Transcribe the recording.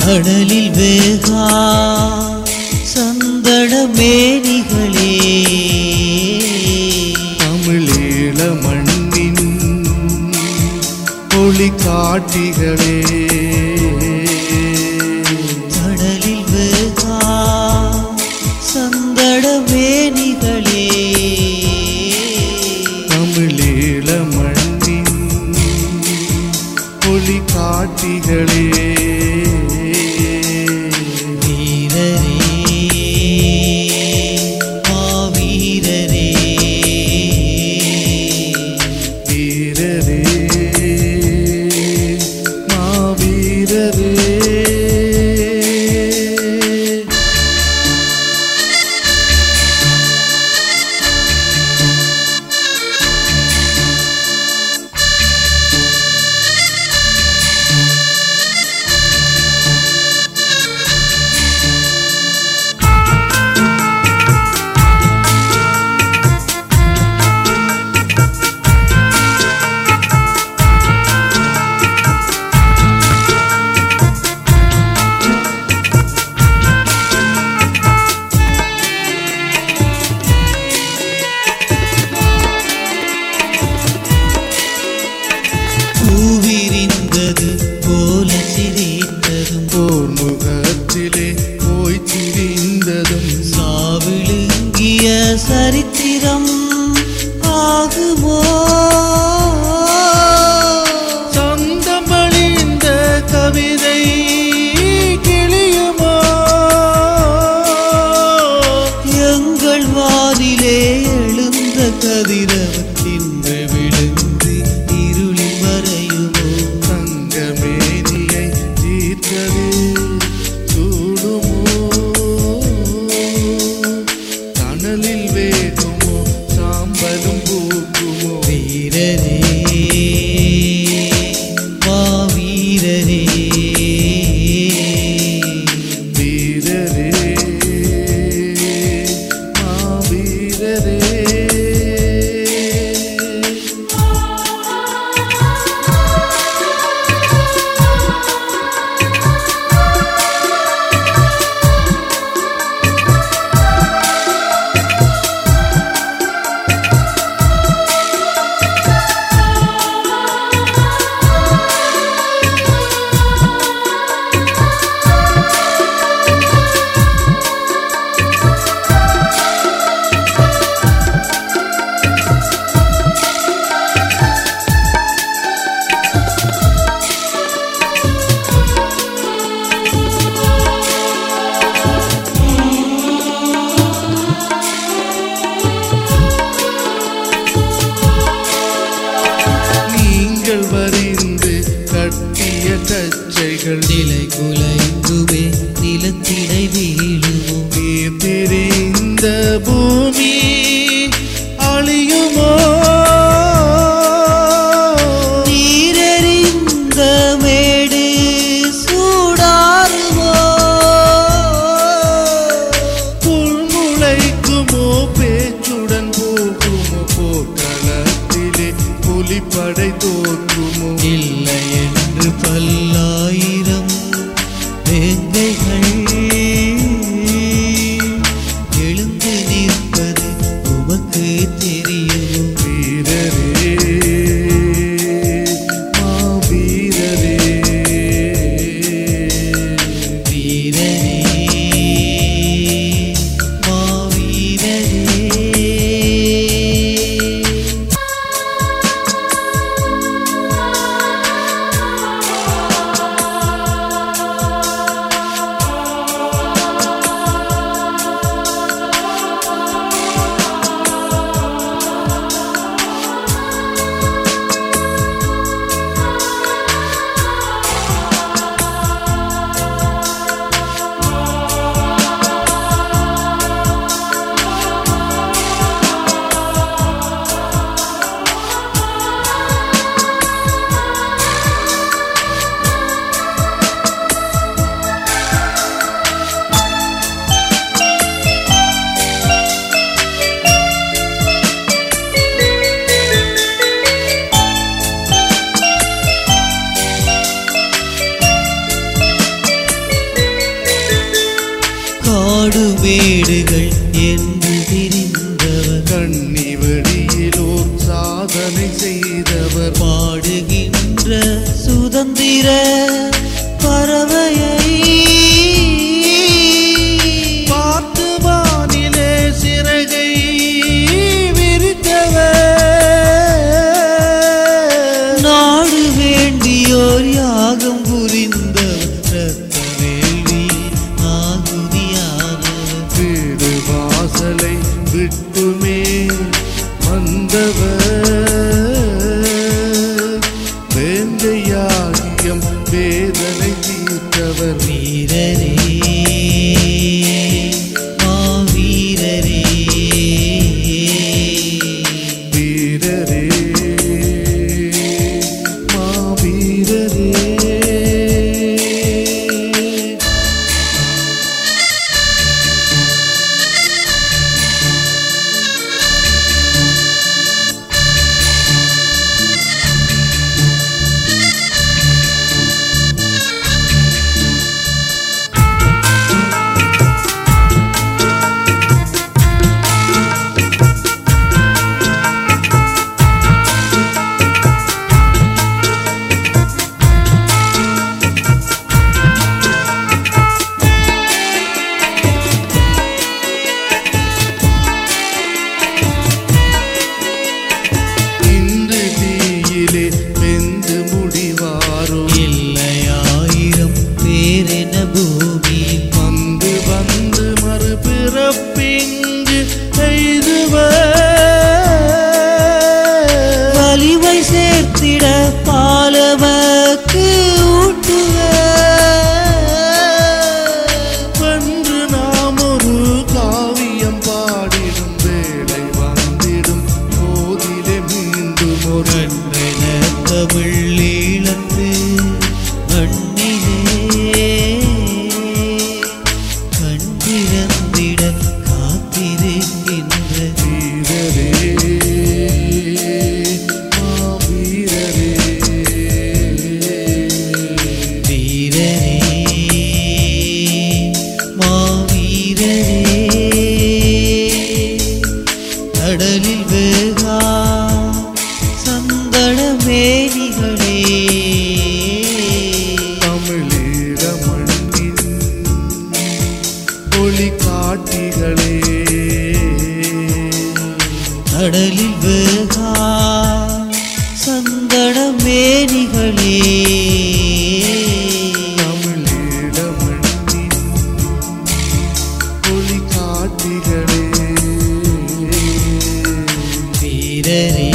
கடலில் வேகா சந்தட மேனிகளே தமிழீழ மண்ணின் ஒளி காட்டிகளே கடலில் வேகா சந்தட மேனிகளே தமிழீழ மண்ணின் ஒளி காட்டிகளே வீரரே மாவீரரே வீரரே மாவீரரே பூவிரிந்தது போல சிரித்ததும் போர் முகத்திலே போய் திரிந்ததும் சாவிழுங்கிய சரித்திரம் ஆகுமோ சொந்தமழிந்த கவிதை கிளியுமோ எங்கள் வானிலே எழுந்த கதிரவன் இன்று விழுந்து இருளில் மறையுமோ தங்கமேனியை தீர்க்கவே சூடுமோ கனலில் வேகுமோ சாம்பலும் பூக்குமோ வீரரே வா வீரரே வீரரே மாவீரரே நீங்கள் வரிந்து கட்டிய கச்சைகள் நிலை குலைந்துமே நிலத்திடை வீழுமோ நீர் தெரிந்த பூமி அழியுமோ நீரெறிந்த மேடு சூடாருமோ புல்முளைக்குமோ பேச்சுடன் போகுமோ போர்க்களத்திலே புலிப்படை தோற்றுமோ இல்லை என்று பல்லாயிரம் வேங்கைகள் எழுந்து நிற்பது உமக்கு தெரியுமோ வீரரே மாவீரரே வீரரே மாவீரரே விட்டுமே வந்தவர் வேந்தையாகியம் வேதனை தீர்த்தவர் வீரரே மாவீரரே வீரரே மாவீரரே இன்று தீயிலே வெந்து முடிவாரோ இல்லையாயிரம் பேரென பூமியில் வந்து வந்து மறுபிறப்பிங்கு எய்துவர் வலிமை சேர்த்திட பாலவக்கு ஊட்டுவர் வென்று நாம் ஒரு காவியம் பாடிடும் வேளை வந்திடும் போதிலே மீண்டும் ஒரு கன்றென தமிழ் ஈழத்து மண்ணிலே கண்டிருந்திட காத்திருக்கின்ற வீரரே மாவீரரே வீரரே மாவீரரே கடலில் வேகா சந்தன மேனிகளே தமிழீழ மண்ணின் ஒளி காட்டிகளே கடலில் வேகா சந்தன மேனிகளே தமிழீழ மண்ணின் ஒளி காட்டிகளே வீரரே